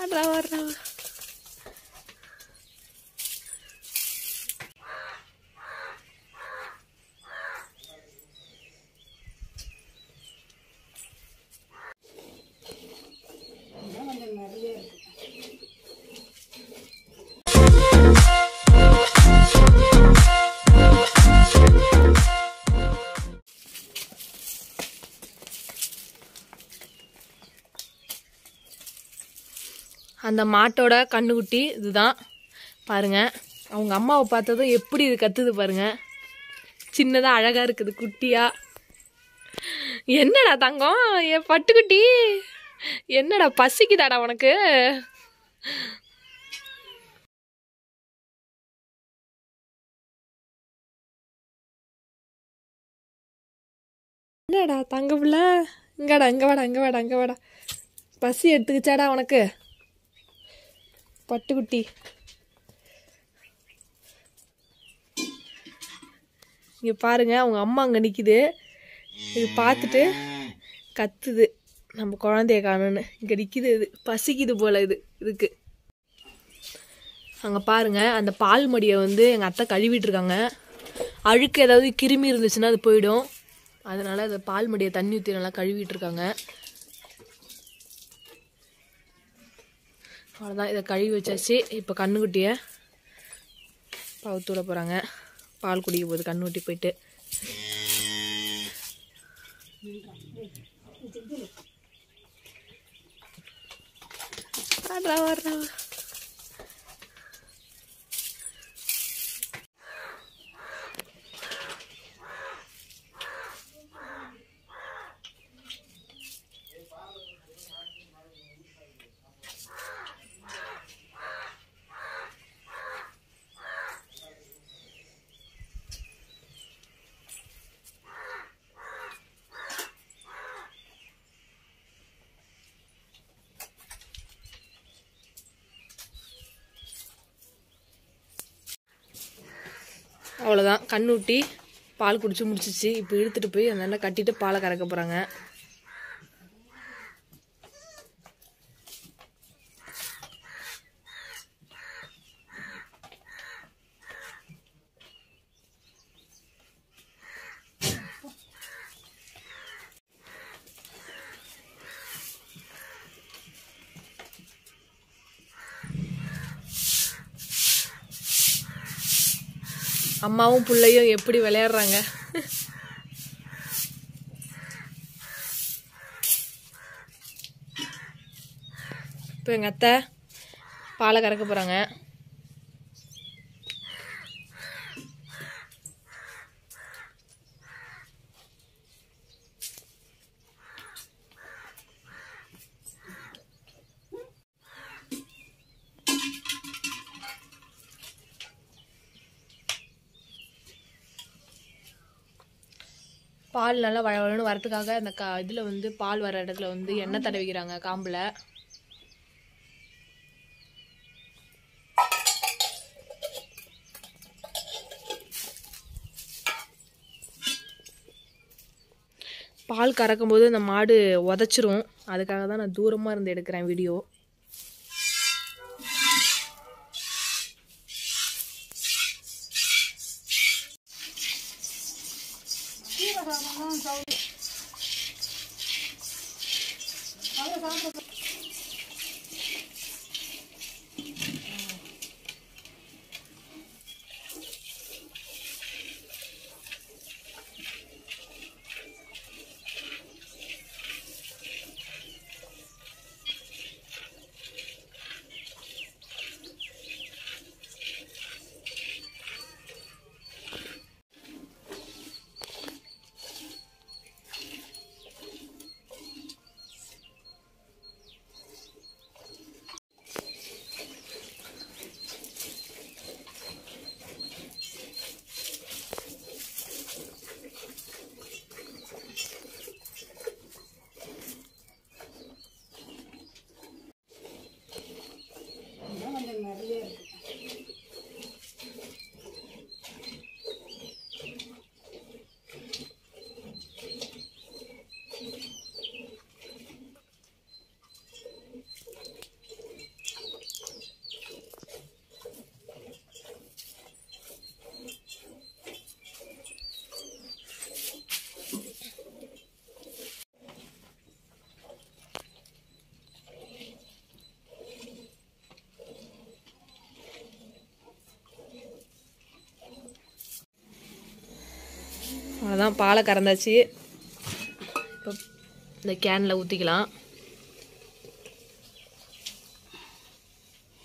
ஆடுறா வர்றா அந்த மாட்டோட கண்ணுக்குட்டி இதுதான் பாருங்க அவங்க அம்மாவை பார்த்ததும் எப்படி இது கத்துது பாருங்க சின்னதா அழகா இருக்குது குட்டியா என்னடா தங்கம் என் பட்டுக்குட்டி என்னடா பசிக்குதாடா உனக்கு என்னடா தங்க பிள்ளை இங்கடா இங்க வாடா இங்க வாடா இங்க வாடா பசி எடுத்துக்கிச்சாடா உனக்கு பட்டுக்குட்டி இங்க பாருங்க அவங்க அம்மா அங்க நிக்குது இது பார்த்துட்டு கத்துது நம்ம குழந்தைய காணும்னு இங்க நிக்குது இது பசிக்குது போல இது இதுக்கு அங்க பாருங்க அந்த பால் மடியை வந்து எங்க அத்தை கழுவிட்டு இருக்காங்க அழுக்கு ஏதாவது கிருமி இருந்துச்சுன்னா அது போயிடும் அதனால அந்த பால் மடியை தண்ணி ஊற்றி நல்லா கழுவிட்டு இருக்காங்க அவ்வளோதான் இதை கழுவி வச்சாச்சு இப்போ கண்ணுக்குட்டியை பவுத்து விட போகிறாங்க பால் குடிக்க போகுது கண்ணுக்குட்டி போயிட்டு ஆடுறா, ஆடுறா. அவ்வளோதான் கண்ணூட்டி பால் குடிச்சு முடிச்சிச்சு இப்போ இழுத்துட்டு போய் அந்த அண்ணன் கட்டிட்டு பாலை கறக்க போகிறாங்க அம்மாவும் பிள்ளையும் எப்படி விளையாடுறாங்க இப்போ எங்கள் அத்தை பாலை கறக்க போகிறாங்க பால் நல்லா வழ வழன்னு வரதுக்காக அந்த கா இதில் வந்து பால் வர இடத்துல வந்து எண்ணெய் தடவிக்கிறாங்க காம்பில் பால் கறக்கும்போது அந்த மாடு உதச்சிரும் அதுக்காக தான் நான் தூரமாக இருந்து எடுக்கிறேன் வீடியோ அதான் பாலை கறந்தாச்சு இப்போ இந்த கேனில் ஊற்றிக்கலாம்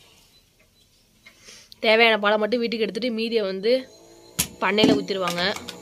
தேவையான பாலை மட்டும் வீட்டுக்கு எடுத்துகிட்டு மீதியை வந்து பண்ணையில் ஊற்றிடுவாங்க